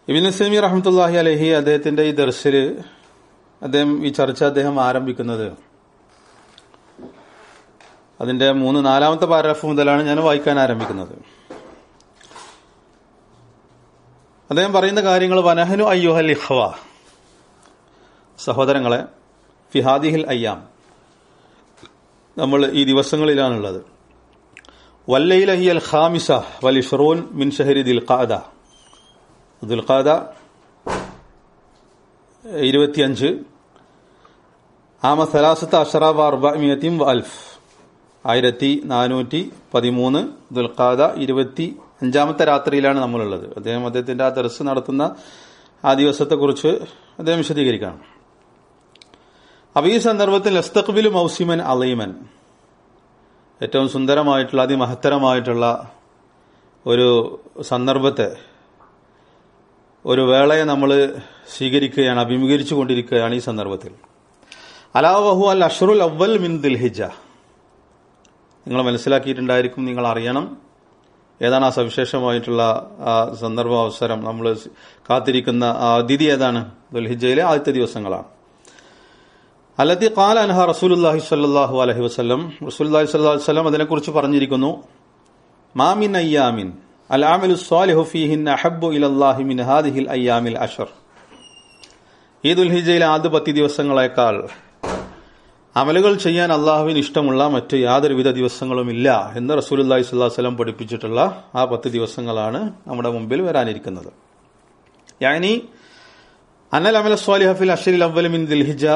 ഇബിൻ സമി റഹമത്തല്ലാഹി അലഹി അദ്ദേഹത്തിന്റെ ഈ ദർശില് അദ്ദേഹം ഈ ചർച്ച അദ്ദേഹം ആരംഭിക്കുന്നത് അതിന്റെ മൂന്ന് നാലാമത്തെ പാരാഗ്രാഫ് മുതലാണ് ഞാൻ വായിക്കാൻ ആരംഭിക്കുന്നത് അദ്ദേഹം പറയുന്ന കാര്യങ്ങൾ വനഹനു അയ്യുഹൽ ഇഹ്വ സഹോദരങ്ങളെ ഫിഹാദിഹിൽ അയ്യാം നമ്മൾ ഈ ദിവസങ്ങളിലാണുള്ളത് വല്ലയിലഹി അൽ ഖാമിസ വൽ ഇഷ്റൂൻ മിൻ ഷഹരി ദിൽഖാദ ദുൽഖാദ ഇരുപത്തിയഞ്ച് ആമ സലാസത്ത് അഷറാബ് അർബമിയത്തിം അൽഫ് ആയിരത്തി നാനൂറ്റി പതിമൂന്ന് ദുൽഖാദ ഇരുപത്തി അഞ്ചാമത്തെ രാത്രിയിലാണ് നമ്മളുള്ളത് അദ്ദേഹം അദ്ദേഹത്തിന്റെ ആ ദർസ് നടത്തുന്ന ആ ദിവസത്തെക്കുറിച്ച് അദ്ദേഹം വിശദീകരിക്കണം അപ്പൊ ഈ സന്ദർഭത്തിൽ ലസ്തഖ്ബിലു മൗസിമൻ അലീമൻ ഏറ്റവും സുന്ദരമായിട്ടുള്ള അതിമഹത്തരമായിട്ടുള്ള ഒരു സന്ദർഭത്തെ ഒരു വേളയെ നമ്മൾ സ്വീകരിക്കുകയാണ് അഭിമുഖീകരിച്ചു കൊണ്ടിരിക്കുകയാണ് ഈ സന്ദർഭത്തിൽ അലാവഹു അൽ അഷറുൽ അവൽ മിൻ ദിൽഹിജ നിങ്ങൾ മനസ്സിലാക്കിയിട്ടുണ്ടായിരിക്കും നിങ്ങൾ അറിയണം ഏതാണ് ആ സവിശേഷമായിട്ടുള്ള ആ സന്ദർഭ അവസരം നമ്മൾ കാത്തിരിക്കുന്ന ആ അതിഥി ഏതാണ് ദുൽഹിജയിലെ ആദ്യത്തെ ദിവസങ്ങളാണ് അല്ലത്തി കാല അൻഹ റസൂലുല്ലാഹി സല്ലാഹു അലഹി വസ്ലം റസൂലുല്ലാഹി സ്വല്ലാ വസ്ലം അതിനെക്കുറിച്ച് പറഞ്ഞിരിക്കുന്നു മാമിൻ അയ്യാമിൻ അൽ ആമിലു സ്വാലിഹു ഫീഹിൻ അഹബ്ബു ഇലല്ലാഹി മിൻ ഹാദിഹിൽ അയ്യാമിൽ അഷർ ഈ ദുൽഹിജയിലെ ആദ്യ പത്തി ദിവസങ്ങളെക്കാൾ അമലുകൾ ചെയ്യാൻ അള്ളാഹുവിന് ഇഷ്ടമുള്ള മറ്റ് യാതൊരുവിധ ദിവസങ്ങളുമില്ല എന്ന് റസൂലുല്ലാഹി സ്വല്ലാ വസ്ലം പഠിപ്പിച്ചിട്ടുള്ള ആ പത്ത് ദിവസങ്ങളാണ് നമ്മുടെ മുമ്പിൽ വരാനിരിക്കുന്നത് യാനി അന്നൽ അമല സ്വാലിഹഫിൽ അഷരിൽ അവൽ മിൻ ദിൽഹിജ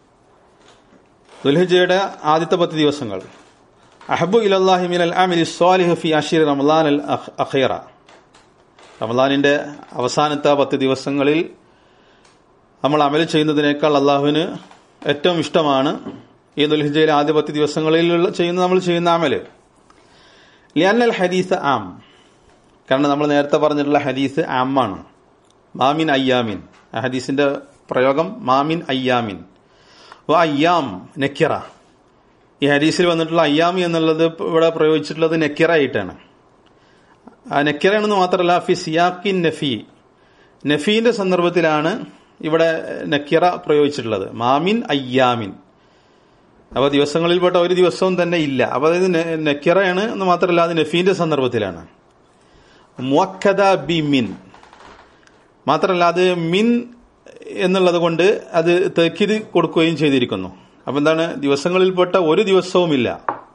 ദുൽഹിജയുടെ ആദ്യത്തെ പത്ത് ദിവസങ്ങൾ അഹബു ഇലല്ലാഹി മിൻ അൽ അമിലി സ്വാലിഹ് ഫി അഷീർ റമലാൻ അൽ അഖീറ റമലാനിന്റെ അവസാനത്തെ പത്ത് ദിവസങ്ങളിൽ നമ്മൾ അമൽ ചെയ്യുന്നതിനേക്കാൾ അള്ളാഹുവിന് ഏറ്റവും ഇഷ്ടമാണ് ഈ ദുൽഹിജയിലെ ആദ്യ പത്ത് ദിവസങ്ങളിൽ ചെയ്യുന്ന നമ്മൾ ചെയ്യുന്ന അമല് ലിയന്നൽ ഹദീസ് ആം കാരണം നമ്മൾ നേരത്തെ പറഞ്ഞിട്ടുള്ള ഹദീസ് ആമാണ് മാമിൻ അയ്യാമിൻ ആ ഹദീസിന്റെ പ്രയോഗം മാമിൻ അയ്യാമിൻ വ അയ്യാം നെക്കിറ ഈ ഹദീസിൽ വന്നിട്ടുള്ള അയ്യാമി എന്നുള്ളത് ഇവിടെ പ്രയോഗിച്ചിട്ടുള്ളത് നെക്കിറ ആയിട്ടാണ് ആ നെക്കിറയാണെന്ന് മാത്രമല്ല ഫി സിയാക്കിൻ നഫി നഫീന്റെ സന്ദർഭത്തിലാണ് ഇവിടെ നക്കിറ പ്രയോഗിച്ചിട്ടുള്ളത് മാമിൻ അയ്യാമിൻ അപ്പൊ ദിവസങ്ങളിൽപ്പെട്ട ഒരു ദിവസവും തന്നെ ഇല്ല അപ്പൊ അതായത് നക്കിറയാണ് എന്ന് മാത്രമല്ല അത് നഫീന്റെ സന്ദർഭത്തിലാണ് മുക്കദ ബി മിൻ മാത്രമല്ല അത് മിൻ എന്നുള്ളത് കൊണ്ട് അത് തെക്കിത് കൊടുക്കുകയും ചെയ്തിരിക്കുന്നു അപ്പൊ എന്താണ് ദിവസങ്ങളിൽപ്പെട്ട ഒരു ദിവസവുമില്ല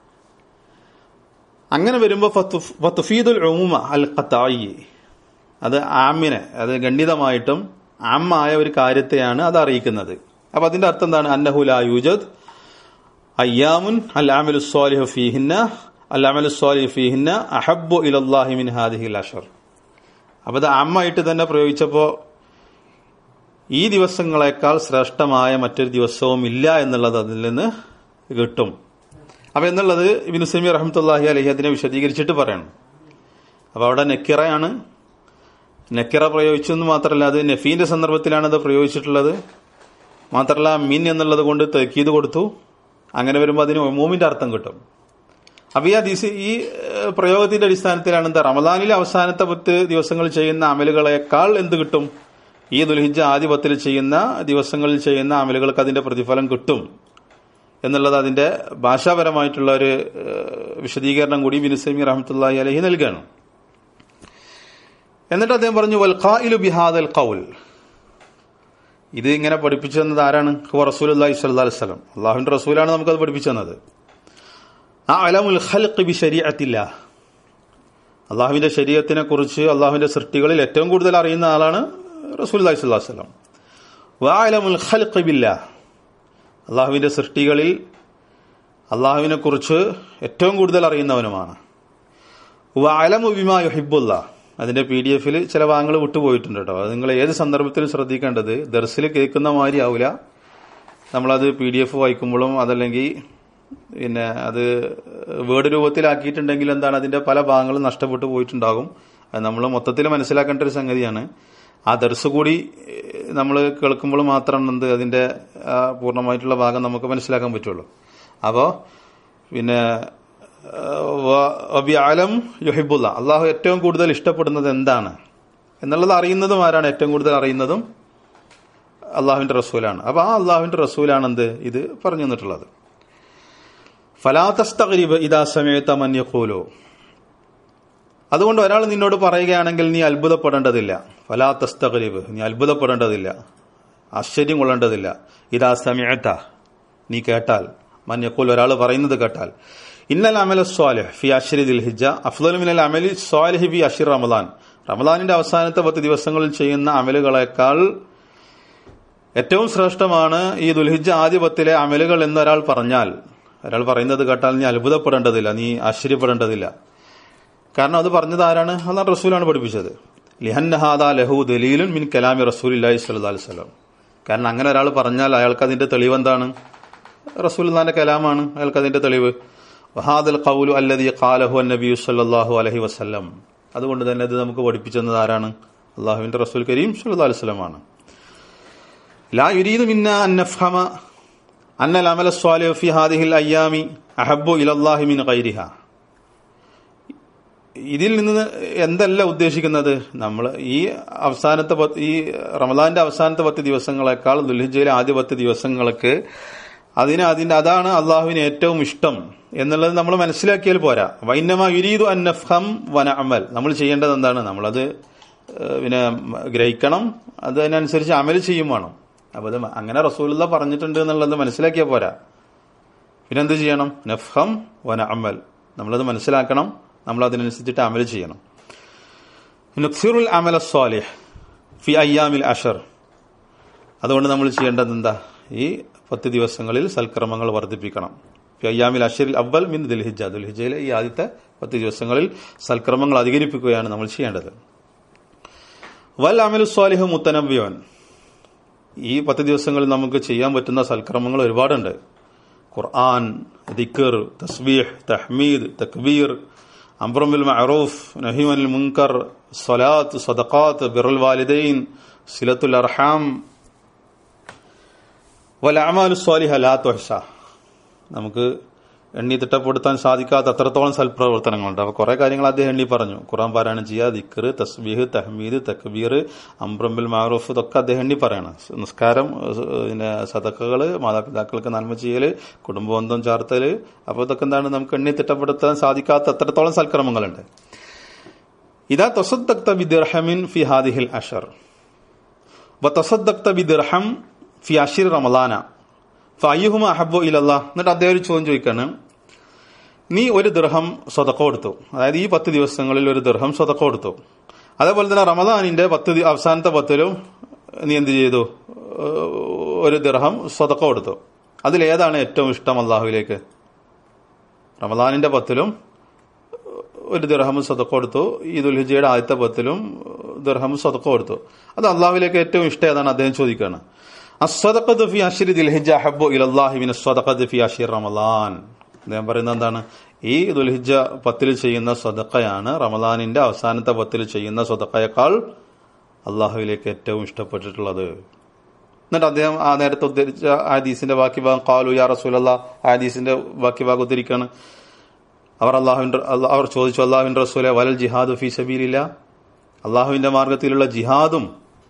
അങ്ങനെ വരുമ്പോ ഫത്തുഫീദുൽ ഉമ അൽ ഖത്തായി അത് ആമിനെ അത് ഗണ്ഡിതമായിട്ടും അമ്മായ ഒരു കാര്യത്തെയാണ് അത് അറിയിക്കുന്നത് അപ്പൊ അതിന്റെ അർത്ഥം എന്താണ് അന്നഹുല യൂജദ് അയ്യാമുൻ അൽ അമലു സ്വാലിഹു ഫീഹിന്ന അൽ അമലു സ്വാലിഹു ഫീഹിന്ന അഹബ്ബു ഇലല്ലാഹി മിൻ ഹാദിഹിൽ അഷർ അപ്പൊ അത് അമ്മായിട്ട് തന്നെ പ്രയോഗിച്ചപ്പോ ഈ ദിവസങ്ങളെക്കാൾ ശ്രേഷ്ഠമായ മറ്റൊരു ദിവസവും ഇല്ല എന്നുള്ളത് അതിൽ നിന്ന് കിട്ടും അപ്പൊ എന്നുള്ളത് ഇബിൻ സമി റഹമത്തല്ലാഹി അലഹി അതിനെ വിശദീകരിച്ചിട്ട് പറയണം അപ്പൊ അവിടെ നെക്കിറയാണ് നെക്കിറ പ്രയോഗിച്ചു എന്ന് മാത്രമല്ല അത് നഫീന്റെ സന്ദർഭത്തിലാണ് അത് പ്രയോഗിച്ചിട്ടുള്ളത് മാത്രമല്ല മിൻ എന്നുള്ളത് കൊണ്ട് തെക്കീത് കൊടുത്തു അങ്ങനെ വരുമ്പോൾ അതിന് ഒമൂമിന്റെ അർത്ഥം കിട്ടും അപ്പൊ ഈ ഹദീസ് ഈ പ്രയോഗത്തിന്റെ അടിസ്ഥാനത്തിലാണ് എന്താ റമദാനിലെ അവസാനത്തെ പത്ത് ദിവസങ്ങൾ ചെയ്യുന്ന അമലുകളെക്കാൾ എന്ത് കിട്ടും ഈ ദുൽഹിജ ആദ്യ പത്തിൽ ചെയ്യുന്ന ദിവസങ്ങളിൽ ചെയ്യുന്ന അമലുകൾക്ക് അതിന്റെ പ്രതിഫലം കിട്ടും എന്നുള്ളത് അതിന്റെ ഭാഷാപരമായിട്ടുള്ള ഒരു വിശദീകരണം കൂടി ബിനുസൈമി റഹമത്തല്ലാഹി അലഹി നൽകുകയാണ് എന്നിട്ട് അദ്ദേഹം പറഞ്ഞു വൽഖായിലു ബിഹാദൽ കൗൽ ഇത് ഇങ്ങനെ പഠിപ്പിച്ചു തന്നത് ആരാണ് റസൂൽ അള്ളാഹി സ്വല്ലാ വസ്ലം അള്ളാഹുവിന്റെ റസൂലാണ് നമുക്കത് പഠിപ്പിച്ചു തന്നത് ആ അലമുൽ ഖൽഖ് ബി ശരീഅത്തില്ല അള്ളാഹുവിന്റെ ശരീരത്തിനെ കുറിച്ച് അള്ളാഹുവിന്റെ സൃഷ്ടികളിൽ ഏറ്റവും കൂടുതൽ അറിയുന്ന ആളാണ് റസൂൽ അള്ളാഹി സ്വല്ലാ വസ്ലം വാലമുൽ ഖൽഖ് ബില്ല അള്ളാഹുവിന്റെ സൃഷ്ടികളിൽ അള്ളാഹുവിനെ കുറിച്ച് ഏറ്റവും കൂടുതൽ അറിയുന്നവനുമാണ് വാലമു ബിമാ യുഹിബുല്ല അതിന്റെ പി ഡി എഫിൽ ചില ഭാഗങ്ങൾ വിട്ടുപോയിട്ടുണ്ട് കേട്ടോ അത് നിങ്ങൾ ഏത് സന്ദർഭത്തിലും ശ്രദ്ധിക്കേണ്ടത് ദർസിൽ കേൾക്കുന്ന മാതിരി ആവില്ല നമ്മളത് പി ഡി എഫ് വായിക്കുമ്പോഴും അതല്ലെങ്കിൽ പിന്നെ അത് വേർഡ് രൂപത്തിലാക്കിയിട്ടുണ്ടെങ്കിൽ എന്താണ് അതിന്റെ പല ഭാഗങ്ങളും നഷ്ടപ്പെട്ടു പോയിട്ടുണ്ടാകും അത് നമ്മൾ മൊത്തത്തിൽ മനസ്സിലാക്കേണ്ട ഒരു സംഗതിയാണ് ആ ദർസ് കൂടി നമ്മൾ കേൾക്കുമ്പോൾ മാത്രം എന്ത് അതിന്റെ പൂർണ്ണമായിട്ടുള്ള ഭാഗം നമുക്ക് മനസ്സിലാക്കാൻ പറ്റുള്ളൂ അപ്പോൾ പിന്നെ അലം യുഹിബുല്ല അള്ളാഹു ഏറ്റവും കൂടുതൽ ഇഷ്ടപ്പെടുന്നത് എന്താണ് എന്നുള്ളത് അറിയുന്നതും ആരാണ് ഏറ്റവും കൂടുതൽ അറിയുന്നതും അള്ളാഹുവിന്റെ റസൂലാണ് അപ്പൊ ആ അള്ളാഹുവിന്റെ റസൂലാണ് എന്ത് ഇത് പറഞ്ഞു തന്നിട്ടുള്ളത് ഫലാത്തസ്തകരീബ് ഇതാ സമയത്ത മന്യക്കോലോ അതുകൊണ്ട് ഒരാൾ നിന്നോട് പറയുകയാണെങ്കിൽ നീ അത്ഭുതപ്പെടേണ്ടതില്ല ഫലാത്തസ്തകരീബ് നീ അത്ഭുതപ്പെടേണ്ടതില്ല ആശ്ചര്യം കൊള്ളേണ്ടതില്ല ഇതാ സമയത്ത നീ കേട്ടാൽ മന്യക്കോൽ ഒരാൾ പറയുന്നത് കേട്ടാൽ ഇന്നൽ അമല സ്വാലിഹ് ഫി അഷരി ദിൽ ഹിജ അഫ്ദൽ മിനൽ അമലി സ്വാലിഹി ഫി അഷിർ റമദാൻ റമദാനിന്റെ അവസാനത്തെ പത്ത് ദിവസങ്ങളിൽ ചെയ്യുന്ന അമലുകളെക്കാൾ ഏറ്റവും ശ്രേഷ്ഠമാണ് ഈ ദുൽഹിജ ആദ്യ പത്തിലെ അമലുകൾ എന്നൊരാൾ പറഞ്ഞാൽ ഒരാൾ പറയുന്നത് കേട്ടാൽ നീ അത്ഭുതപ്പെടേണ്ടതില്ല നീ ആശ്ചര്യപ്പെടേണ്ടതില്ല കാരണം അത് പറഞ്ഞത് ആരാണ് അതാണ് റസൂലാണ് പഠിപ്പിച്ചത് ലിഹന്നഹാദ ലഹു ദലീലുൻ മിൻ കലാമി റസൂലി സ്വല്ലാ വസ്ലം കാരണം അങ്ങനെ ഒരാൾ പറഞ്ഞാൽ അയാൾക്ക് അതിന്റെ തെളിവ് എന്താണ് റസൂൽദാന്റെ കലാമാണ് അയാൾക്ക് അതിന്റെ തെളിവ് വഹാദൽ ഖൗലു അല്ലദി ഖാലഹു നബി സല്ലല്ലാഹു അലൈഹി വസല്ലം അതുകൊണ്ട് തന്നെ ഇത് നമുക്ക് പഠിപ്പിച്ചത് ആരാണ് അള്ളാഹുവിന്റെ റസൂൽ കരീം സല്ലല്ലാഹു അലൈഹി വസല്ലമാണ് ലാ യുരീദു മിന്ന അൻ നഫ്ഹമ അന്ന അൽ അമല സ്വാലിഹു ഫി ഹാദിഹിൽ അയ്യാമി അഹബ്ബു ഇലല്ലാഹി മിൻ ഗൈരിഹ ഇതിൽ നിന്ന് എന്തല്ല ഉദ്ദേശിക്കുന്നത് നമ്മൾ ഈ അവസാനത്തെ പത്ത് ഈ റമദാന്റെ അവസാനത്തെ പത്ത് ദിവസങ്ങളെക്കാൾ ദുൽഹിജയിലെ ആദ്യ പത്ത് ദിവസങ്ങൾക്ക് അതിന് അതിന്റെ അതാണ് അള്ളാഹുവിന് ഏറ്റവും ഇഷ്ടം എന്നുള്ളത് നമ്മൾ മനസ്സിലാക്കിയാൽ പോരാ വൈന്നമ യുരീദു അന്നഫം വന അമൽ നമ്മൾ ചെയ്യേണ്ടത് എന്താണ് നമ്മളത് ഏഹ്, പിന്നെ ഗ്രഹിക്കണം അതിനനുസരിച്ച് അമൽ ചെയ്യും വേണം അപ്പൊ അത് അങ്ങനെ റസൂലുള്ള പറഞ്ഞിട്ടുണ്ട് എന്നുള്ളത് മനസ്സിലാക്കിയാൽ പോരാ പിന്നെന്ത് ചെയ്യണം നഫ്ഹം വന അമൽ നമ്മളത് മനസ്സിലാക്കണം നമ്മൾ അതിനനുസരിച്ചിട്ട് അമൽ ചെയ്യണം നുക്സിറുൽ അമല സ്വാലിഹ് ഫി അയ്യാമിൽ അഷർ അതുകൊണ്ട് നമ്മൾ ചെയ്യേണ്ടത് എന്താ ഈ പത്ത് ദിവസങ്ങളിൽ സൽക്രമങ്ങൾ വർദ്ധിപ്പിക്കണം ഫി അയ്യാമിൽ അഷറിൽ അവൽ മിൻ ദുൽഹിജ ദുൽഹിജയിലെ ഈ ആദ്യത്തെ പത്ത് ദിവസങ്ങളിൽ സൽക്രമങ്ങൾ അധികരിപ്പിക്കുകയാണ് നമ്മൾ ചെയ്യേണ്ടത് വൽ അമലു സ്വാലിഹ് മുത്തനബ്യോൻ ഈ പത്ത് ദിവസങ്ങളിൽ നമുക്ക് ചെയ്യാൻ പറ്റുന്ന സൽക്രമങ്ങൾ ഒരുപാടുണ്ട് ഖുർആൻ ദിക്കർ തസ്ബീഹ് തഹ്മീദ് തക്ബീർ അംബ്രമിൽ മഅറൂഫ് നഹിമൽ മുൻകർ സ്വലാത്ത് സദഖാത്ത് ബിറുൽ വാലിദൈൻ സിലത്തുൽ അർഹാം വൽ അമാലു സ്വാലിഹ ലാ തുഹ്സ നമുക്ക് എണ്ണി തിട്ടപ്പെടുത്താൻ സാധിക്കാത്ത അത്രത്തോളം സൽപ്രവർത്തനങ്ങളുണ്ട് അപ്പൊ കുറെ കാര്യങ്ങൾ അദ്ദേഹം എണ്ണി പറഞ്ഞു ഖുറാൻ പാരായണം ചെയ്യുക ദിക്കർ തസ്ബീഹ് തഹ്മീദ് തക്ബീർ അംബ്രംബിൽ മാറൂഫ് ഇതൊക്കെ അദ്ദേഹം എണ്ണി പറയണം നിസ്കാരം ഏഹ്, പിന്നെ സദക്കകള് മാതാപിതാക്കൾക്ക് നന്മ ചെയ്യല് കുടുംബബന്ധം ചാർത്തല് അപ്പൊ ഇതൊക്കെ എന്താണ് നമുക്ക് എണ്ണി തിട്ടപ്പെടുത്താൻ സാധിക്കാത്ത അത്രത്തോളം സൽക്രമങ്ങളുണ്ട് ഇതാ തൊസദ്ദക്ത ബിദിർഹമിൻ ഫി ഹാദിഹിൽ അഷർ വതസദ്ദക്ത ബിദിർഹം ഫി അഷിർ റമലാന ഫയ്യുഹുമ അഹബു ഇലല്ലാ എന്നിട്ട് അദ്ദേഹം ഒരു ചോദ്യം ചോദിക്കാണ് നീ ഒരു ദൃഹം സ്വതക്ക കൊടുത്തു അതായത് ഈ പത്ത് ദിവസങ്ങളിൽ ഒരു ദൃഹം സ്വതക്ക കൊടുത്തു അതേപോലെ തന്നെ റമദാനിന്റെ പത്ത് ദി- അവസാനത്തെ പത്തിലും നീ എന്ത് ചെയ്തു ഏഹ് ഒരു ദൃഹം സ്വതക്ക കൊടുത്തു അതിലേതാണ് ഏറ്റവും ഇഷ്ടം അള്ളാഹുവിലേക്ക് റമദാനിന്റെ പത്തിലും ഒരു ദിർഹം സ്വതക്ക കൊടുത്തു ഈ ദുൽഹിജയുടെ ആദ്യത്തെ പത്തിലും ദിർഹം സ്വതക്ക കൊടുത്തു അത് അള്ളാഹുവിലേക്ക് ഏറ്റവും ഇഷ്ടം ഏതാണ് അദ്ദേഹം ചോദിക്കുകയാണ് അസ്വദഖത്ത് ഫി അശ്രി ദിൽഹിജ ഹബ്ബു ഇലല്ലാഹി മിന സ്വദഖത്ത് ഫി അശ്രി റമളാൻ അദ്ദേഹം പറയുന്നത് എന്താണ് ഈ ദുൽഹിജ പത്തിൽ ചെയ്യുന്ന സ്വതക്കയാണ് റമദാനിന്റെ അവസാനത്തെ പത്തിൽ ചെയ്യുന്ന സ്വതക്കയേക്കാൾ അള്ളാഹുവിലേക്ക് ഏറ്റവും ഇഷ്ടപ്പെട്ടിട്ടുള്ളത് എന്നിട്ട് അദ്ദേഹം ആ നേരത്തെ ഉദ്ധരിച്ച ഹദീസിന്റെ ബാക്കി ഭാഗം കാലു യാ റസൂലല്ല ഹദീസിന്റെ ബാക്കി ഭാഗം ഉദ്ധരിക്കാണ് അവർ അള്ളാഹുവിന്റെ അല്ല- അവർ ചോദിച്ചു അള്ളാഹുവിന്റെ റസൂലെ വലൽ ജിഹാദു ഫി സബീലില്ല അള്ളാഹുവിന്റെ മാർഗത്തിലുള്ള ജിഹാദും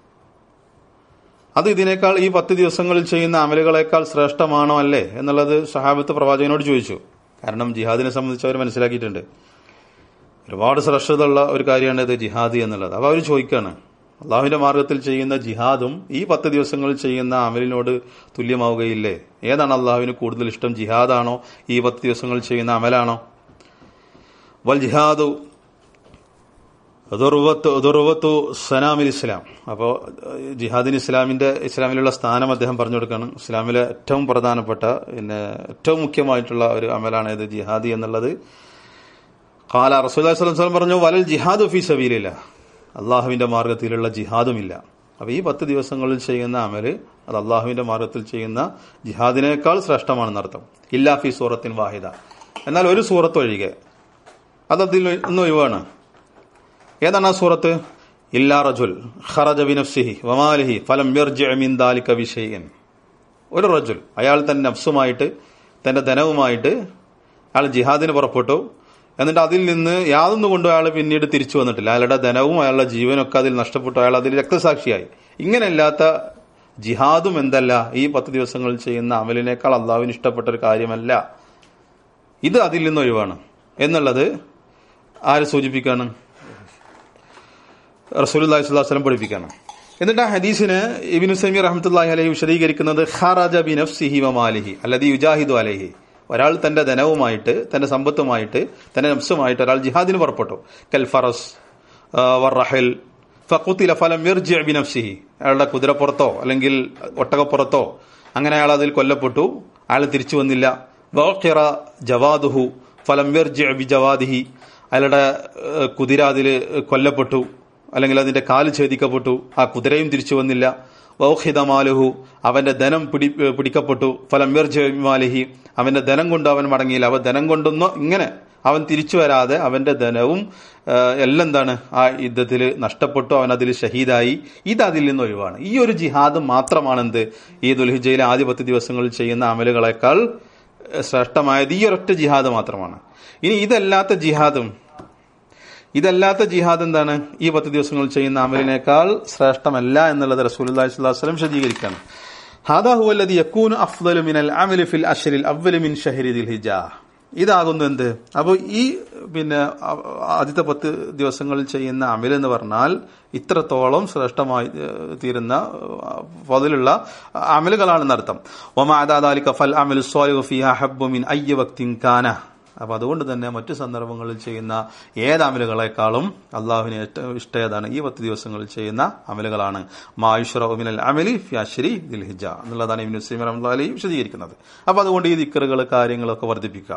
അത് ഇതിനേക്കാൾ ഈ പത്ത് ദിവസങ്ങളിൽ ചെയ്യുന്ന അമലുകളെക്കാൾ ശ്രേഷ്ഠമാണോ അല്ലേ എന്നുള്ളത് സഹാബത്ത് പ്രവാചകനോട് ചോദിച്ചു കാരണം ജിഹാദിനെ സംബന്ധിച്ച് അവർ മനസ്സിലാക്കിയിട്ടുണ്ട് ഒരുപാട് ശ്രേഷ്ഠതയുള്ള ഒരു കാര്യമാണ് ഇത് ജിഹാദ് എന്നുള്ളത് അപ്പൊ അവർ ചോദിക്കാണ് അള്ളാഹുവിന്റെ മാർഗത്തിൽ ചെയ്യുന്ന ജിഹാദും ഈ പത്ത് ദിവസങ്ങളിൽ ചെയ്യുന്ന അമലിനോട് തുല്യമാവുകയില്ലേ ഏതാണ് അള്ളാഹുവിന് കൂടുതൽ ഇഷ്ടം ജിഹാദാണോ ഈ പത്ത് ദിവസങ്ങളിൽ ചെയ്യുന്ന അമലാണോ വൽ ജിഹാദു ദുർവത്ത് ദുർവത്തു സനാമിൽ ഇസ്ലാം അപ്പോൾ ജിഹാദിൻ ഇസ്ലാമിന്റെ ഇസ്ലാമിലുള്ള സ്ഥാനം അദ്ദേഹം പറഞ്ഞു കൊടുക്കുകയാണ് ഇസ്ലാമിലെ ഏറ്റവും പ്രധാനപ്പെട്ട പിന്നെ ഏറ്റവും മുഖ്യമായിട്ടുള്ള ഒരു അമലാണ് ഇത് ജിഹാദി എന്നുള്ളത് കാല റസൂൽ സ്വലം പറഞ്ഞു വലൽ ജിഹാദ് ഫി സബീലില്ല അള്ളാഹുവിന്റെ മാർഗത്തിലുള്ള ജിഹാദുമില്ല അപ്പൊ ഈ പത്ത് ദിവസങ്ങളിൽ ചെയ്യുന്ന അമല് അത് അള്ളാഹുവിന്റെ മാർഗത്തിൽ ചെയ്യുന്ന ജിഹാദിനേക്കാൾ ശ്രേഷ്ഠമാണെന്നർത്ഥം ഇല്ലാ ഫി സൂറത്തിൻ വാഹിദ എന്നാൽ ഒരു സൂറത്ത് ഒഴികെ അത് അതിൽ ഒന്ന് ഒഴിവാണ് ഏതാണ് ആ സൂറത്ത് ഇല്ലാ റജുൽ ഖറജ ബിനഫ്സിഹി വമാലിഹി ഫലം യർജിഅ മിൻ ദാലിക ബിശൈഇൻ ഒരു റജുൽ അയാൾ തന്റെ നഫ്സുമായിട്ട് തന്റെ ധനവുമായിട്ട് അയാൾ ജിഹാദിന് പുറപ്പെട്ടു എന്നിട്ട് അതിൽ നിന്ന് യാതൊന്നും കൊണ്ടും അയാൾ പിന്നീട് തിരിച്ചു വന്നിട്ടില്ല അയാളുടെ ധനവും അയാളുടെ ജീവനൊക്കെ അതിൽ നഷ്ടപ്പെട്ടു അയാൾ അതിൽ രക്തസാക്ഷിയായി ഇങ്ങനെയല്ലാത്ത ജിഹാദും എന്തല്ല ഈ പത്ത് ദിവസങ്ങളിൽ ചെയ്യുന്ന അമലിനേക്കാൾ അള്ളാഹുവിന് ഇഷ്ടപ്പെട്ട ഒരു കാര്യമല്ല ഇത് അതിൽ നിന്ന് ഒഴിവാണ് എന്നുള്ളത് ആര് സൂചിപ്പിക്കാണ് റസൂലുല്ലാഹി സ്വല്ലല്ലാഹു അലൈഹി വസല്ലം പഠിപ്പിക്കാണ് എന്നിട്ട് ആ ഹദീസിന് ഇബ്നു സമീർ റഹ്മത്തുള്ളാഹി അലൈഹി വിശദീകരിക്കുന്നത് ഖറജ ബി നഫ്സിഹി വ മാലിഹി അല്ലദി യുജാഹിദു അലൈഹി ഒരാൾ തന്റെ ധനവുമായിട്ട് തന്റെ സമ്പത്തുമായിട്ട് തന്റെ നഫ്സുമായിട്ട് ഒരാൾ ജിഹാദിന് പുറപ്പെട്ടു കൽ ഫറസ് വറഹൽ ഫഖുത്തില ഫലം യർജി ബി നഫ്സിഹി അയാളുടെ കുതിരപ്പുറത്തോ അല്ലെങ്കിൽ ഒട്ടകപ്പുറത്തോ അങ്ങനെ അയാൾ അതിൽ കൊല്ലപ്പെട്ടു അയാൾ തിരിച്ചു വന്നില്ല വഖിറ ജവാദുഹു ഫലം യർജി ബി ജവാദിഹി അയാളുടെ ഏഹ്, കുതിര അതിൽ കൊല്ലപ്പെട്ടു അല്ലെങ്കിൽ അതിന്റെ കാല് ഛേദിക്കപ്പെട്ടു ആ കുതിരയും തിരിച്ചു വന്നില്ല വൗഹിതമാലുഹു അവന്റെ ധനം പിടി പിടിക്കപ്പെട്ടു ഫലം മാലിഹി അവന്റെ ധനം കൊണ്ട് അവൻ മടങ്ങിയില്ല അവൻ ധനം കൊണ്ടൊന്നോ ഇങ്ങനെ അവൻ തിരിച്ചു വരാതെ അവന്റെ ധനവും ആ, എല്ലാം എന്താണ് ആ യുദ്ധത്തിൽ നഷ്ടപ്പെട്ടു അവൻ അതിൽ ഷഹീദായി ഇത് അതിൽ നിന്ന് ഒഴിവാണ് ഈ ഒരു ജിഹാദ് മാത്രമാണ് എന്ത് ഈ ദുൽഹിജയിലെ ആദ്യ പത്ത് ദിവസങ്ങളിൽ ചെയ്യുന്ന അമലുകളെക്കാൾ ഏ, ശ്രേഷ്ഠമായത് ഈ ഒരൊറ്റ ജിഹാദ് മാത്രമാണ് ഇനി ഇതല്ലാത്ത ജിഹാദും ഇതല്ലാത്ത ജിഹാദ് എന്താണ് ഈ പത്ത് ദിവസങ്ങൾ ചെയ്യുന്ന അമലിനേക്കാൾ ശ്രേഷ്ഠമല്ല എന്നുള്ളത് റസൂലുള്ളാഹി സ്വല്ലല്ലാഹു അലൈഹി വസല്ലം വിശദീകരിക്കുകയാണ് ഹാദാ ഹുവ അല്ലദി യകൂനു അഫ്ദലു മിനൽ അമലി ഫിൽ അശ്റിൽ അവ്വലി മിൻ ഷഹരി ദിൽ ഹിജ്ജ ഇതാകുന്നു എന്ത് അപ്പോൾ ഈ പിന്നെ ആ- ആദ്യത്തെ പത്ത് ദിവസങ്ങളിൽ ചെയ്യുന്ന അമൽ എന്ന് പറഞ്ഞാൽ ഇത്രത്തോളം ശ്രേഷ്ഠമായി ഏഹ്, തീരുന്ന ഫതിലുള്ള അമലുകളാണെന്ന് അർത്ഥം ഒമാദാലിക ഫൽ അമലു സ്വാലിഹു ഫിഹ ഹബ്ബു മിൻ അയ്യ വക്തിൻ കാന അപ്പൊ അതുകൊണ്ട് തന്നെ മറ്റു സന്ദർഭങ്ങളിൽ ചെയ്യുന്ന ഏത് അമലുകളെക്കാളും അള്ളാഹുവിന് ഏറ്റവും ഇഷ്ടം ഏതാണ് ഈ പത്ത് ദിവസങ്ങളിൽ ചെയ്യുന്ന അമലുകളാണ് മായുഷറമിനൽ അമലി ഫ്യാശ്രി ദിൽഹിജ എന്നുള്ളതാണ് ഇബ്നു സീമർ അലി വിശദീകരിക്കുന്നത് അപ്പൊ അതുകൊണ്ട് ഈ ദിക്കറുകൾ കാര്യങ്ങളൊക്കെ വർദ്ധിപ്പിക്കാം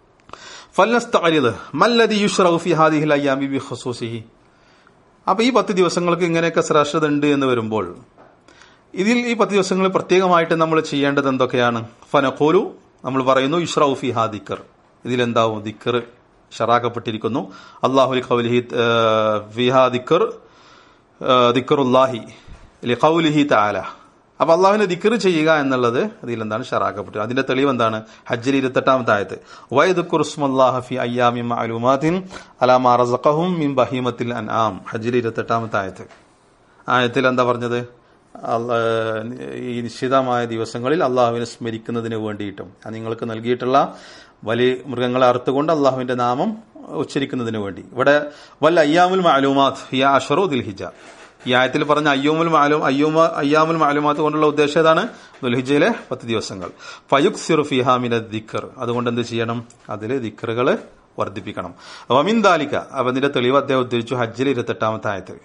ഫല്ലസ്തഖരിദ് മല്ലദി യുഷ്റഉ ഫി ഹാദിഹിൽ അയ്യാമി ബി ഖുസൂസിഹി അപ്പൊ ഈ പത്ത് ദിവസങ്ങൾക്ക് ഇങ്ങനെയൊക്കെ ശ്രേഷ്ഠത ഉണ്ട് എന്ന് വരുമ്പോൾ ഇതിൽ ഈ പത്ത് ദിവസങ്ങളിൽ പ്രത്യേകമായിട്ട് നമ്മൾ ചെയ്യേണ്ടത് എന്തൊക്കെയാണ് ഫനഖോലു നമ്മൾ പറയുന്നു ഇഷ്റൌ ഫി ഹാ ദിക്കർ ഇതിലെന്താവും ദിക്കർ ഷറാക്കപ്പെട്ടിരിക്കുന്നു അള്ളാഹുലി ഖൗലിഹി ഫിഹാ ദിക്കർ ദിക്കറുല്ലാഹി ലിഖൗലിഹി തആല അപ്പൊ അള്ളാഹുവിനെ ദിക്കർ ചെയ്യുക എന്നുള്ളത് അതിലെന്താണ് ഷറാക്കപ്പെട്ടത് അതിന്റെ തെളിവ് എന്താണ് ഹജ്ജിൽ ഇരുപത്തെട്ടാമത്തെ ആയത്ത് വൈദുക്കുറുസ്മല്ലാഹ ഫി അയ്യാമി മഅലൂമാത്തിൻ അലാ മാ റസഖഹും മിൻ ബഹീമത്തിൽ അൻആം ഹജ്ജിൽ ഇരുപത്തെട്ടാമത്തെ ആയത്ത് ആയത്തിൽ എന്താ പറഞ്ഞത് അള്ള- ഈ നിശ്ചിതമായ ദിവസങ്ങളിൽ അള്ളാഹുവിനെ സ്മരിക്കുന്നതിന് വേണ്ടിയിട്ടും അത് നിങ്ങൾക്ക് നൽകിയിട്ടുള്ള വലിയ മൃഗങ്ങളെ അറുത്തുകൊണ്ട് അള്ളാഹുവിന്റെ നാമം ഉച്ചരിക്കുന്നതിന് വേണ്ടി ഇവിടെ വല്ല അയ്യാമുൽ മാലൂമാത്ത് ഹിയ അഷറു ദിൽഹിജ ഈ ആയത്തിൽ പറഞ്ഞ അയ്യൂമുൽ മാലൂം അയ്യൂമ അയ്യാമുൽ മാലൂമാത്ത് കൊണ്ടുള്ള ഉദ്ദേശം ഏതാണ് ദുൽഹിജയിലെ പത്ത് ദിവസങ്ങൾ ഫയുക് സിറു ഫിഹാമിന ദിക്കർ അതുകൊണ്ട് എന്ത് ചെയ്യണം അതിൽ ദിക്കറുകൾ വർദ്ധിപ്പിക്കണം വമിന്ദാലിക്ക അപ്പൊ അതിന്റെ തെളിവ് അദ്ദേഹം ഉദ്ധരിച്ചു ഹജ്ജിൽ ഇരുപത്തെട്ടാമത്തെ ആയത്ത്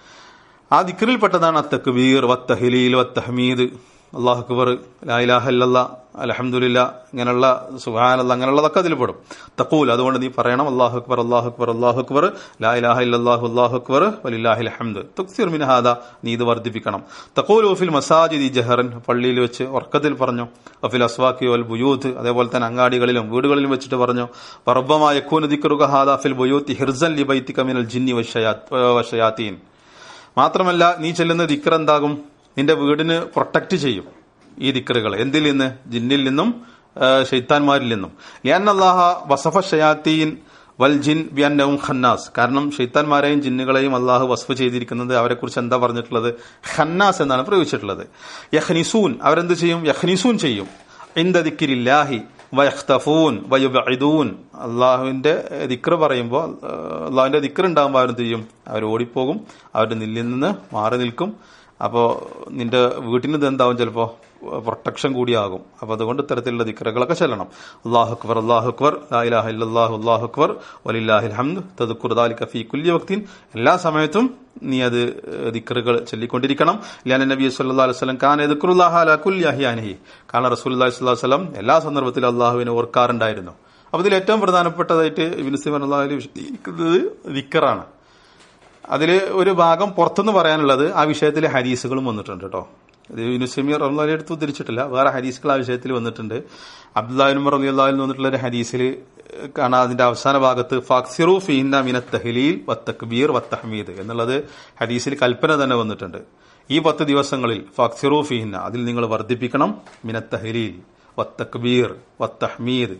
ആ ദിക്കറിൽപ്പെട്ടതാണ് അത്തക്ബീർ വത്തഹലീൽ വത്തഹമീദ് അള്ളാഹു അക്ബർ ലായിലാഹല്ല അലഹമുല്ല ഇങ്ങനെയുള്ള സുഹാനല്ല അങ്ങനെയുള്ളതൊക്കെ അതിൽ പെടും തക്കൂൽ അതുകൊണ്ട് നീ പറയണം അള്ളാഹു അക്ബർ അള്ളാഹു അക്ബർ അള്ളാഹു അക്ബർ ലായിലാഹ ഇല്ലാഹു അള്ളാഹു അക്ബർ വലില്ലാഹിൽ ഹംദ് തുക്സിർ മിൻഹാദ നീ ഇത് വർദ്ധിപ്പിക്കണം തക്കൂൽ ഒഫിൽ മസാജിദ് ജഹറൻ പള്ളിയിൽ വെച്ച് ഉറക്കത്തിൽ പറഞ്ഞു ഒഫിൽ അസ്വാക്കി വൽ ബുയൂത്ത് അതേപോലെ തന്നെ അങ്ങാടികളിലും വീടുകളിലും വെച്ചിട്ട് പറഞ്ഞു പറബമായ യക്കൂന് ദിക്കറുക ഹാദ ഫിൽ ബുയൂത്ത് ഹിർസൻ ലിബൈത്തി കമിനൽ ജിന്നി വശയാത്തീൻ മാത്രമല്ല നീ ചെല്ലുന്ന ദിക്കർ എന്താകും നിന്റെ വീടിന് പ്രൊട്ടക്ട് ചെയ്യും ഈ ദിക്കറുകൾ എന്തിൽ നിന്ന് ജിന്നിൽ നിന്നും ആ, ഷെയ്ത്താൻമാരിൽ നിന്നും ലിയാന്നല്ലാഹ വസഫ ഷയാത്തീൻ വൽ ജിൻ ബിയന്നവും ഖന്നാസ് കാരണം ഷെയ്ത്താൻമാരെയും ജിന്നുകളെയും അള്ളാഹു വസ്ഫ് ചെയ്തിരിക്കുന്നത് അവരെക്കുറിച്ച് എന്താ പറഞ്ഞിട്ടുള്ളത് ഖന്നാസ് എന്നാണ് പ്രയോഗിച്ചിട്ടുള്ളത് യഹ്നിസൂൻ അവരെന്ത് ചെയ്യും യഹ്നിസൂൻ ചെയ്യും ഇന്ദ ദിക്കിരില്ലാഹി വയഖ്തഫൂൻ വയുബഇദൂൻ അള്ളാഹുവിന്റെ ദിക്ർ പറയുമ്പോൾ അള്ളാഹുവിന്റെ ദിക്ർ ഉണ്ടാകുമ്പോൾ അവരെന്ത് ചെയ്യും അവർ ഓടിപ്പോകും അവരുടെ നില്ലിൽ നിന്ന് മാറി നിൽക്കും അപ്പോൾ നിന്റെ വീട്ടിന് ഇത് എന്താവും ചിലപ്പോൾ പ്രൊട്ടക്ഷൻ കൂടിയാകും അപ്പോൾ അതുകൊണ്ട് ഇത്തരത്തിലുള്ള ദിക്റകളൊക്കെ ചെല്ലണം അള്ളാഹു അക്ബർ അള്ളാഹു അക്ബർ ലായിലാഹ ഇല്ലല്ലാഹു അള്ളാഹു അക്ബർ വലില്ലാഹിൽ ഹംദ് തദുക്കുർ ദാലിക ഫീ കുല്ലി വക്തിൻ എല്ലാ സമയത്തും നീ അത് ദിക്റുകൾ ചൊല്ലിക്കൊണ്ടിരിക്കണം ലിയാൻ നബി സല്ലല്ലാഹു അലൈഹി വസല്ലം കാന യദ്കുറുല്ലാഹ അലാ കുല്ലി അഹ്യാനിഹി കാരണം റസൂലുള്ളാഹി സ്വല്ലല്ലാഹു അലൈഹി വസല്ലം എല്ലാ സന്ദർഭത്തിലും അള്ളാഹുവിനെ ഓർക്കാറുണ്ടായിരുന്നു അപ്പോൾ ഇതിൽ ഏറ്റവും പ്രധാനപ്പെട്ടതായിട്ട് ഇബ്നു സിമൻ അള്ളാഹു വിശദീകരിക്കുന്നത് ദിക്റാണ് അതിൽ ഒരു ഭാഗം പുറത്തുനിന്ന് പറയാനുള്ളത് ആ വിഷയത്തിൽ ഹദീസുകളും വന്നിട്ടുണ്ട് കേട്ടോ ഇത് യുനുസമീർ റഹ്ലാലി എടുത്ത് ഉദ്ധരിച്ചിട്ടില്ല വേറെ ഹദീസുകൾ ആ വിഷയത്തിൽ വന്നിട്ടുണ്ട് അബ്ദുല്ലാഹിൻ റലിയുള്ള വന്നിട്ടുള്ള ഒരു ഹദീസിൽ കാണാം അതിന്റെ അവസാന ഭാഗത്ത് ഫാക്സിറു ഫീന മിന തഹ്ലീൽ വത്തക്ബീർ വത്തഹമീദ് എന്നുള്ളത് ഹദീസിൽ കൽപ്പന തന്നെ വന്നിട്ടുണ്ട് ഈ പത്ത് ദിവസങ്ങളിൽ ഫാക്സിറു ഫീന അതിൽ നിങ്ങൾ വർദ്ധിപ്പിക്കണം മിന തഹ്ലീൽ വത്തക്ബീർ വത്തഹ്മീദ്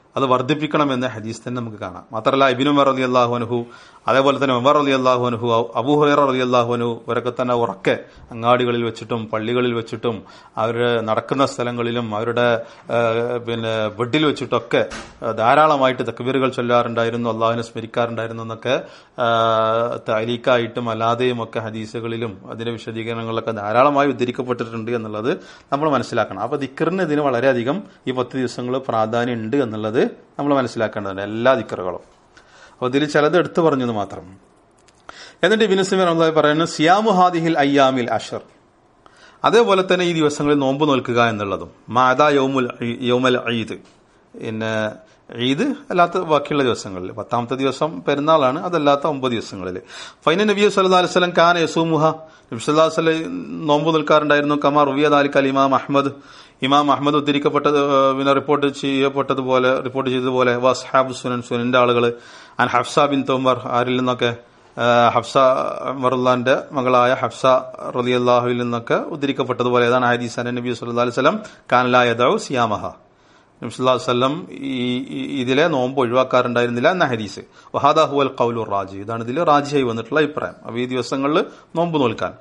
അത് വർദ്ധിപ്പിക്കണമെന്ന് ഹദീസ് തന്നെ നമുക്ക് കാണാം മാത്രമല്ല ഇബിനു ഉമർ അലി അള്ളാഹു അനുഹു അതേപോലെ തന്നെ ഉമർ അലി അള്ളാഹു അനുഹു അബൂ ഹുറൈറ അലി അള്ളാഹു അനു ഇവരൊക്കെ തന്നെ ഉറക്കെ അങ്ങാടികളിൽ വെച്ചിട്ടും പള്ളികളിൽ വെച്ചിട്ടും അവർ നടക്കുന്ന സ്ഥലങ്ങളിലും അവരുടെ ആ, പിന്നെ ബെഡിൽ വെച്ചിട്ടൊക്കെ ആ, ധാരാളമായിട്ട് തക്ബീറുകൾ ചൊല്ലാറുണ്ടായിരുന്നു അള്ളാഹുവിനെ സ്മരിക്കാറുണ്ടായിരുന്നു എന്നൊക്കെ ആ, താലീക്കായിട്ടും അല്ലാതെയും ഒക്കെ ഹദീസുകളിലും അതിന്റെ വിശദീകരണങ്ങളിലൊക്കെ ധാരാളമായി ഉദ്ധരിക്കപ്പെട്ടിട്ടുണ്ട് എന്നുള്ളത് നമ്മൾ മനസ്സിലാക്കണം അപ്പൊ ദിക്കറിന് ഇതിന് വളരെയധികം ഈ പത്ത് ദിവസങ്ങൾ പ്രാധാന്യം ഉണ്ട് എന്നുള്ളത് നമ്മൾ മനസ്സിലാക്കേണ്ടതുണ്ട് എല്ലാ ദിക്കറുകളും അപ്പൊ ഇതിൽ ചിലത് എടുത്തു പറഞ്ഞത് മാത്രം എന്നിട്ട് ഇബിനുസ്ലിം റഹ്മത്തുള്ളാഹി പറയുന്നു സിയാമു ഹാദിഹിൽ അയ്യാമിൽ അഷർ അതേപോലെ തന്നെ ഈ ദിവസങ്ങളിൽ നോമ്പ് നോൽക്കുക എന്നുള്ളതും മാതാ യൗമുൽ ഈ- യൗമൽ ഈദ് പിന്നെ ഈദ് അല്ലാത്ത ബാക്കിയുള്ള ദിവസങ്ങളിൽ പത്താമത്തെ ദിവസം പെരുന്നാളാണ് അതല്ലാത്ത ഒമ്പത് ദിവസങ്ങളിൽ ഫൈന നബി സല്ലല്ലാഹു അലൈഹി വസല്ലം കാന യസൂമുഹ നബി സല്ലല്ലാഹു അലൈഹി വസല്ലം നോമ്പ് നിൽക്കാറുണ്ടായിരുന്നു കമാർ റുവിയ ദാലിക് അൽ ഇമാം അഹ്മദ് ഇമാം അഹമ്മദ് ഉദ്ധരിക്കപ്പെട്ടത് ഏഹ്, പിന്നെ റിപ്പോർട്ട് ചെയ്യപ്പെട്ടതുപോലെ റിപ്പോർട്ട് ചെയ്തതുപോലെ വസ്ഹാബ് സുനൻ സുനന്റെ ആളുകൾ അൻ ഹഫ്സ ബിൻ തോമർ ആരിൽ നിന്നൊക്കെ ഏഹ്, ഹഫ്സ മറുല്ലാന്റെ മകളായ ഹഫ്സ റളിയല്ലാഹുവിൽ നിന്നൊക്കെ ഉദ്ധരിക്കപ്പെട്ടതുപോലെ ഏതാണ് ഹദീസ് അൻ നബി സല്ലല്ലാഹു അലൈഹി വസല്ലം കാനലാ യദഉ സിയാമഹ നബി സല്ലല്ലാഹു അലൈഹി വസല്ലം ഈ ഈ- ഇതിലെ നോമ്പ് ഒഴിവാക്കാറുണ്ടായിരുന്നില്ല എന്ന ഹദീസ് വഹാദ ഹുവൽ ഖൗലു റാജി ഇതാണ് ഇതിൽ റാജിയായി വന്നിട്ടുള്ള അഭിപ്രായം അപ്പോൾ ഈ ദിവസങ്ങളിൽ നോമ്പ് നോൽക്കാൻ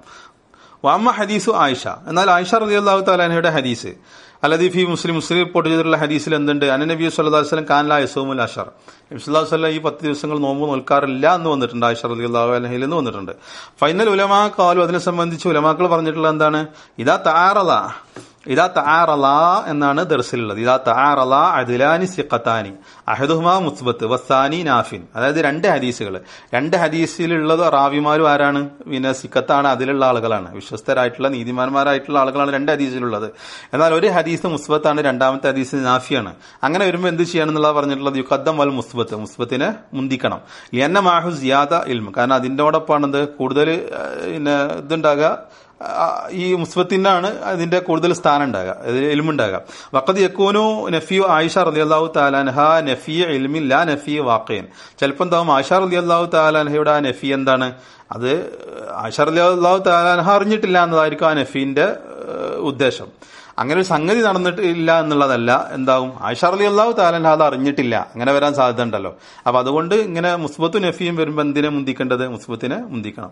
വാമ ഹദീസു ആയിഷ എന്നാൽ ആയിഷ റളിയല്ലാഹു തആലയുടെ ഹദീസ് അല്ലദീ ഫി മുസ്ലിം മുസ്ലിം റിപ്പോർട്ട് ചെയ്തിട്ടുള്ള ഹദീസിൽ എന്തുണ്ട് അന നബി സല്ലല്ലാഹു അലൈഹി വസല്ലം കാനല യസൂമുൽ അഷർ നബി സല്ലല്ലാഹു അലൈഹി വസല്ലം ഈ പത്ത് ദിവസങ്ങൾ നോമ്പ് നോൽക്കാറില്ല എന്ന് വന്നിട്ടുണ്ട് ആയിഷ റളിയല്ലാഹു അൻഹയിൽ നിന്ന് വന്നിട്ടുണ്ട് ഫൈനൽ ഉലമാ കാലു അതിനെ സംബന്ധിച്ച് ഉലമാക്കൾ പറഞ്ഞിട്ടുള്ള എന്താണ് ഇതാ താറല ഇതാ തആറല എന്നാണ് ദർസിലുള്ളത് ഇതാ തആറല അദ്ലാനി സിഖത്താനി അഹദുഹുമാ മുസ്ബത്ത് വസാനി നാഫിൻ അതായത് രണ്ട് ഹദീസുകൾ രണ്ട് ഹദീസിലുള്ളത് റാവിമാരും ആരാണ് പിന്നെ സിഖത്താണ് അതിലുള്ള ആളുകളാണ് വിശ്വസ്തരായിട്ടുള്ള നീതിമാന്മാരായിട്ടുള്ള ആളുകളാണ് രണ്ട് ഹദീസിലുള്ളത് എന്നാൽ ഒരു ഹദീസ് മുസ്ബത്താണ് രണ്ടാമത്തെ ഹദീസ് നാഫിയാണ് അങ്ങനെ വരുമ്പോൾ എന്ത് ചെയ്യണം എന്നുള്ളത് പറഞ്ഞിട്ടുള്ളത് യുക്കദ്ദം വൽ മുസ്ബത്ത് മുസ്ബത്തിനെ മുന്തിക്കണം ലിയന്ന മാഹു സിയാദ ഇൽമ കാരണം അതിൻ്റെയോടൊപ്പമാണ് എന്ത് കൂടുതൽ ഏഹ്, പിന്നെ ഇതുണ്ടാകുക ആ, ഈ മുസ്ബത്തിനാണ് അതിന്റെ കൂടുതൽ സ്ഥാനം ഉണ്ടാകുക എൽമുണ്ടാകുക വക്കത് യക്കൂനു നഫിയു ആയിഷ റളിയല്ലാഹു താലാൻഹ നഫി എൽമിൻ ലാ നഫി വാക്കയൻ ചിലപ്പോൾ എന്താവും ആയിഷ റളിയല്ലാഹു താലാൻഹയുടെ ആ നഫി എന്താണ് അത് ആയിഷ റളിയല്ലാഹു താലാൻഹ അറിഞ്ഞിട്ടില്ല എന്നതായിരിക്കും ആ നഫീന്റെ ഏഹ്, ഉദ്ദേശം അങ്ങനെ ഒരു സംഗതി നടന്നിട്ട് ഇല്ല എന്നുള്ളതല്ല എന്താവും ആയിഷ റളി അള്ളാഹു താലൻഹ അത് അറിഞ്ഞിട്ടില്ല അങ്ങനെ വരാൻ സാധ്യത ഉണ്ടല്ലോ അപ്പൊ അതുകൊണ്ട് ഇങ്ങനെ മുസ്ബത്തും നഫിയും വരുമ്പോൾ എന്തിനെ മുന്തിക്കേണ്ടത് മുസ്ബത്തിനെ മുന്തിക്കണം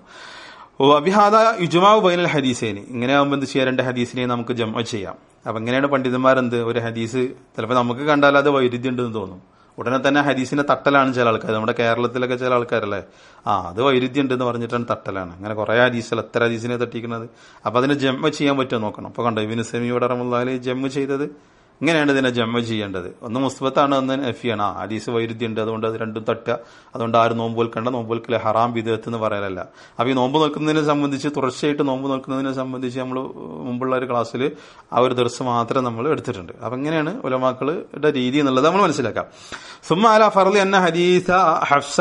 ഓ അഭിഹാദ യുജുമാവ് ബൈനൽ ഹദീസേനി ഇങ്ങനെ ആകുമ്പോൾ എന്ത് ചെയ്യാം രണ്ട് ഹദീസിനെ നമുക്ക് ജമ ചെയ്യാം അപ്പൊ എങ്ങനെയാണ് പണ്ഡിതന്മാരെന്ത് ഒരു ഹദീസ് ചിലപ്പോൾ നമുക്ക് കണ്ടാൽ അത് വൈരുദ്ധ്യം ഉണ്ടെന്ന് തോന്നും ഉടനെ തന്നെ ഹദീസിന്റെ തട്ടലാണ് ചില ആൾക്കാർ നമ്മുടെ കേരളത്തിലൊക്കെ ചില ആൾക്കാരല്ലേ ആ അത് വൈരുദ്ധ്യം ഉണ്ടെന്ന് പറഞ്ഞിട്ടാണ് തട്ടലാണ് അങ്ങനെ കുറെ ഹദീസുകൾ എത്ര ഹദീസിനെ തട്ടിക്കുന്നത് അപ്പൊ അതിന് ജമ്മ ചെയ്യാൻ പറ്റുമോ നോക്കണം അപ്പൊ കണ്ടോ ഇവിന് സെമിയോടെ റമുല്ലാല് ജമ്മ ചെയ്തത് ഇങ്ങനെയാണ് ഇതിനെ ജമ്മ ചെയ്യേണ്ടത് ഒന്ന് മുസ്ബത്താണ് ഒന്ന് എഫിയാണ് ആ ഹദീസ് വൈരുദ്ധ്യം ഉണ്ട് അതുകൊണ്ട് അത് രണ്ടും തട്ടുക അതുകൊണ്ട് ആരും നോമ്പ് നോൽക്കേണ്ട നോമ്പ് നോൽക്കലെ ഹറാം വിധത്ത് എന്ന് പറയലല്ല അപ്പൊ ഈ നോമ്പ് നോക്കുന്നതിനെ സംബന്ധിച്ച് തുടർച്ചയായിട്ട് നോമ്പ് നോക്കുന്നതിനെ സംബന്ധിച്ച് നമ്മൾ മുമ്പുള്ള ഒരു ക്ലാസ്സിൽ ആ ഒരു ദിവസം മാത്രം നമ്മൾ എടുത്തിട്ടുണ്ട് അപ്പൊ എങ്ങനെയാണ് ഉലമാക്കളുടെ രീതി എന്നുള്ളത് നമ്മൾ മനസ്സിലാക്കാം സുമ്മ അല ഫർലി എന്ന ഹദീസ ഹഫ്സ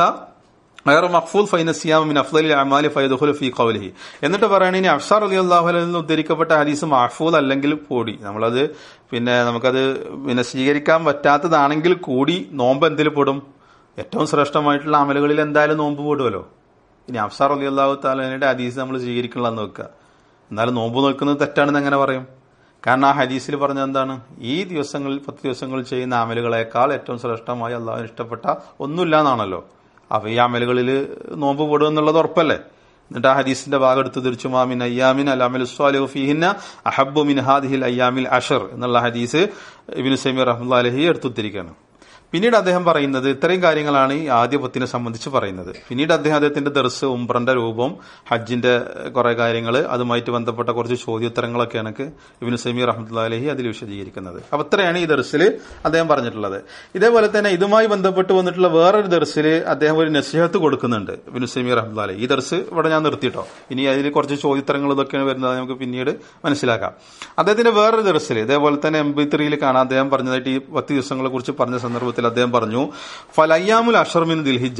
غير مقفول فإن الصيام من أفضل الأعمال فيدخل في قوله എന്നിട്ട് പറയണ ഇനി അഫ്സാർ അലി അള്ളാഹുലിൽ നിന്ന് ഉദ്ധരിക്കപ്പെട്ട ഹദീസ് മഹഫൂൽ അല്ലെങ്കിൽ കൂടി നമ്മളത് പിന്നെ നമുക്കത് പിന്നെ സ്വീകരിക്കാൻ പറ്റാത്തതാണെങ്കിൽ കൂടി നോമ്പ് എന്തിൽ പെടും ഏറ്റവും ശ്രേഷ്ഠമായിട്ടുള്ള അമലുകളിൽ എന്തായാലും നോമ്പ് പെടുമല്ലോ ഇനി അഫ്സാർ അലി അള്ളാഹു താലയുടെ ഹദീസ് നമ്മൾ സ്വീകരിക്കണമെന്ന് വെക്കുക എന്നാലും നോമ്പ് നോക്കുന്നത് തെറ്റാണെന്ന് എങ്ങനെ പറയും കാരണം ആ ഹദീസിൽ പറഞ്ഞ എന്താണ് ഈ ദിവസങ്ങളിൽ പത്ത് ദിവസങ്ങളിൽ ചെയ്യുന്ന അമലുകളെക്കാൾ ഏറ്റവും ശ്രേഷ്ഠമായി അള്ളാഹുവിന് ഇഷ്ടപ്പെട്ട ഒന്നുമില്ല എന്നാണല്ലോ അപ്പൊ ഈ അമലുകളിൽ നോമ്പ് പെടും എന്നുള്ളത് ഉറപ്പല്ലേ എന്നിട്ട് ആ ഹദീസിന്റെ ഭാഗം എടുത്ത് തിരിച്ചു മാമിൻ അയ്യാമിൻ അൽ അമൽ സ്വാലിഹു ഫീഹിന്ന അഹബ്ബു മിൻ ഹാദിഹിൽ അയ്യാമിൽ അഷർ എന്നുള്ള ഹദീസ് ഇബിന് സമീർ റഹ്മുല്ലാ അലഹി എടുത്തുത്തിരിക്കുകയാണ് പിന്നീട് അദ്ദേഹം പറയുന്നത് ഇത്രയും കാര്യങ്ങളാണ് ഈ ആദ്യ പത്തിനെ സംബന്ധിച്ച് പറയുന്നത് പിന്നീട് അദ്ദേഹം അദ്ദേഹത്തിന്റെ ദർസ് ഉംബ്രന്റെ രൂപം ഹജ്ജിന്റെ കുറെ കാര്യങ്ങൾ അതുമായിട്ട് ബന്ധപ്പെട്ട കുറച്ച് ചോദ്യോത്തരങ്ങളൊക്കെയാണ് ഇബിന് സമീർ റഹ്മത്തുള്ള അലഹി അതിൽ വിശദീകരിക്കുന്നത് അപ്പൊ ഇത്രയാണ് ഈ ദർസിൽ അദ്ദേഹം പറഞ്ഞിട്ടുള്ളത് ഇതേപോലെ തന്നെ ഇതുമായി ബന്ധപ്പെട്ട് വന്നിട്ടുള്ള വേറൊരു ദർസിൽ അദ്ദേഹം ഒരു നസിഹത്ത് കൊടുക്കുന്നുണ്ട് ഇബിന് സമീർ റഹ്മത്തുള്ള അലഹി ഈ ദർസ് ഇവിടെ ഞാൻ നിർത്തിയിട്ടോ ഇനി അതിൽ കുറച്ച് ചോദ്യോത്തരങ്ങൾ ഇതൊക്കെയാണ് വരുന്നത് അത് നമുക്ക് പിന്നീട് മനസ്സിലാക്കാം അദ്ദേഹത്തിന്റെ വേറൊരു ദർസിൽ ഇതേപോലെ തന്നെ എം ബി ത്രീയിൽ കാണാൻ അദ്ദേഹം പറഞ്ഞതായിട്ട് ഈ പത്ത് ദിവസങ്ങളെ കുറിച്ച് പറഞ്ഞ സന്ദർഭത്തിൽ അദ്ദേഹം പറഞ്ഞു ഫലയ്യാമുൽ അഷർമിൻ ദിൽഹിജ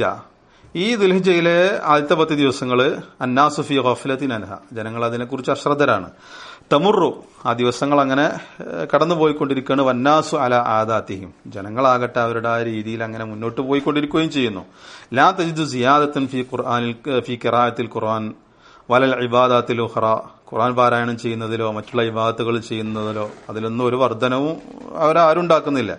ഈ ദുൽഹിജയിലെ ആദ്യത്തെ പത്ത് ദിവസങ്ങൾ അന്നാസുഫി ഗഫലത്തിൻ അൻഹ ജനങ്ങൾ അതിനെക്കുറിച്ച് അശ്രദ്ധരാണ് തമുറു ആ ദിവസങ്ങൾ അങ്ങനെ ഏഹ്, കടന്നുപോയിക്കൊണ്ടിരിക്കുകയാണ് വന്നാസു അല ആദാത്തിഹിം ജനങ്ങളാകട്ടെ അവരുടെ ആ രീതിയിൽ അങ്ങനെ മുന്നോട്ട് പോയിക്കൊണ്ടിരിക്കുകയും ചെയ്യുന്നു ലാ തജിദു സിയാദത്തൻ ഫി ഖുർആനിൽ ഫി കിറായത്തിൽ ഖുർആൻ വലൽ ഇബാദാത്തിൽ ഉഹ്റ ഖുർആൻ പാരായണം ചെയ്യുന്നതിലോ മറ്റുള്ള ഇബാദത്തുകൾ ചെയ്യുന്നതിലോ അതിലൊന്നും ഒരു വർധനവും അവരാരും ഉണ്ടാക്കുന്നില്ല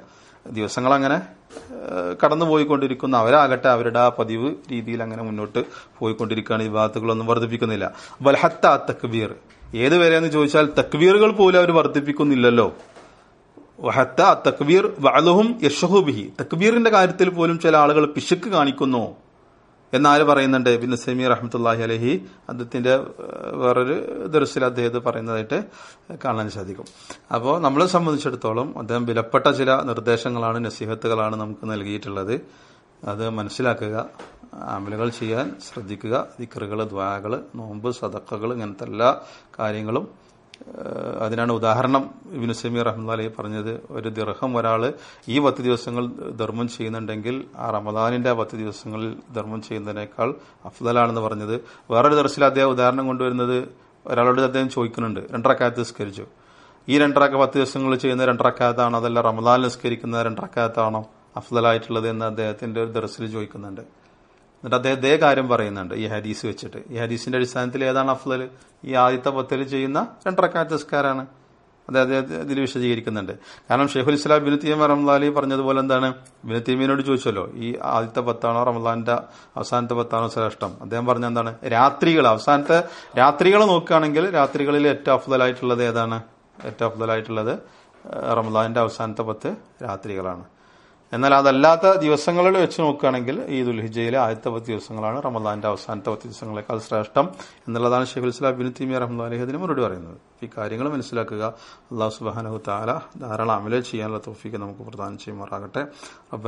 ദിവസങ്ങൾ അങ്ങനെ ഏഹ്, കടന്നുപോയിക്കൊണ്ടിരിക്കുന്ന അവരാകട്ടെ അവരുടെ ആ പതിവ് രീതിയിൽ അങ്ങനെ മുന്നോട്ട് പോയിക്കൊണ്ടിരിക്കുകയാണ് ഈ വിവാദത്തുകളൊന്നും വർദ്ധിപ്പിക്കുന്നില്ല വൽഹത്ത തക്ബീർ ഏത് വരെയെന്ന് ചോദിച്ചാൽ തക്ബീറുകൾ പോലും അവർ വർദ്ധിപ്പിക്കുന്നില്ലല്ലോ വഹത്ത തക്ബീർ വഅലുഹും യഷഹുബിഹി തക്ബീറിന്റെ കാര്യത്തിൽ പോലും ചില ആളുകൾ പിശുക്ക് കാണിക്കുന്നു എന്നാര് പറയുന്നുണ്ട് ഇബിൻ സമീർ റഹ്മത്തുല്ലാഹി അലഹി അദ്ദേഹത്തിന്റെ ഏഹ്, വേറൊരു ദർശിൽ അദ്ദേഹത്തെ പറയുന്നതായിട്ട് കാണാൻ സാധിക്കും അപ്പോൾ നമ്മളെ സംബന്ധിച്ചിടത്തോളം അദ്ദേഹം വിലപ്പെട്ട ചില നിർദ്ദേശങ്ങളാണ് നസീഹത്തുകളാണ് നമുക്ക് നൽകിയിട്ടുള്ളത് അത് മനസ്സിലാക്കുക അമലുകൾ ചെയ്യാൻ ശ്രദ്ധിക്കുക ദിക്കറുകൾ ദ്വാകൾ നോമ്പ് സദക്കകൾ ഇങ്ങനത്തെ എല്ലാ കാര്യങ്ങളും ഏഹ് അതിനാണ് ഉദാഹരണം ഇബിന് സമീർ റഹ്മലി പറഞ്ഞത് ഒരു ദിർഹം ഒരാൾ ഈ പത്ത് ദിവസങ്ങൾ ധർമ്മം ചെയ്യുന്നുണ്ടെങ്കിൽ ആ റമദാനിന്റെ ആ പത്ത് ദിവസങ്ങളിൽ ധർമ്മം ചെയ്യുന്നതിനേക്കാൾ അഫ്ദലാണെന്ന് പറഞ്ഞത് വേറൊരു ദർശിൽ അദ്ദേഹം ഉദാഹരണം കൊണ്ടുവരുന്നത് ഒരാളോട് അദ്ദേഹം ചോദിക്കുന്നുണ്ട് രണ്ടരക്കാലത്ത് നിസ്കരിച്ചു ഈ രണ്ടരക്ക പത്ത് ദിവസങ്ങളിൽ ചെയ്യുന്ന രണ്ടരക്കാലത്താണോ അതല്ല റമദാൻ നിസ്കരിക്കുന്ന രണ്ടരക്കാലത്താണോ അഫ്ദലായിട്ടുള്ളത് എന്ന് അദ്ദേഹത്തിന്റെ ഒരു ദർശിൽ ചോദിക്കുന്നുണ്ട് എന്നിട്ട് അദ്ദേഹം ഇതേ കാര്യം പറയുന്നുണ്ട് ഈ ഹദീസ് വെച്ചിട്ട് ഈ ഹദീസിന്റെ അടിസ്ഥാനത്തിൽ ഏതാണ് അഫ്ലൽ ഈ ആദ്യത്തെ പത്തിൽ ചെയ്യുന്ന രണ്ടരക്കാലത്ത് നിസ്കാരാണ് അത് അദ്ദേഹം ഇതിൽ വിശദീകരിക്കുന്നുണ്ട് കാരണം ഷെയ്ഖുൽ ഇസ്ലാം ബിനു തീമ റംലാലി പറഞ്ഞതുപോലെ എന്താണ് ബിനു തീമിനോട് ചോദിച്ചല്ലോ ഈ ആദ്യത്തെ പത്താണോ റമദാന്റെ അവസാനത്തെ പത്താണോ ശ്രേഷ്ഠം അദ്ദേഹം പറഞ്ഞ എന്താണ് രാത്രികൾ അവസാനത്തെ രാത്രികൾ നോക്കുകയാണെങ്കിൽ രാത്രികളിൽ ഏറ്റവും അഫ്ദലായിട്ടുള്ളത് ഏതാണ് ഏറ്റവും അഫ്ദലായിട്ടുള്ളത് ഏഹ് റമദാന്റെ അവസാനത്തെ പത്ത് രാത്രികളാണ് എന്നാൽ അതല്ലാത്ത ദിവസങ്ങളിൽ വെച്ച് നോക്കുകയാണെങ്കിൽ ഈ ദുൽഹിജയിലെ ആദ്യത്തെ പത്ത് ദിവസങ്ങളാണ് റമദാന്റെ അവസാനത്തെ പത്ത് ദിവസങ്ങളെക്കാൾ ശ്രേഷ്ഠം എന്നുള്ളതാണ് ഷെയ്ഖുൽ ഇസ്ലാം ബിൻ തീമിയ റഹ്മാൻ അതിന് മറുപടി പറയുന്നത് ഈ കാര്യങ്ങൾ മനസ്സിലാക്കുക അള്ളാഹു സുബാനഹു താല ധാരാളം അമല ചെയ്യാനുള്ള തോഫിക്ക് നമുക്ക് പ്രദാനം ചെയ്യുമാറാകട്ടെ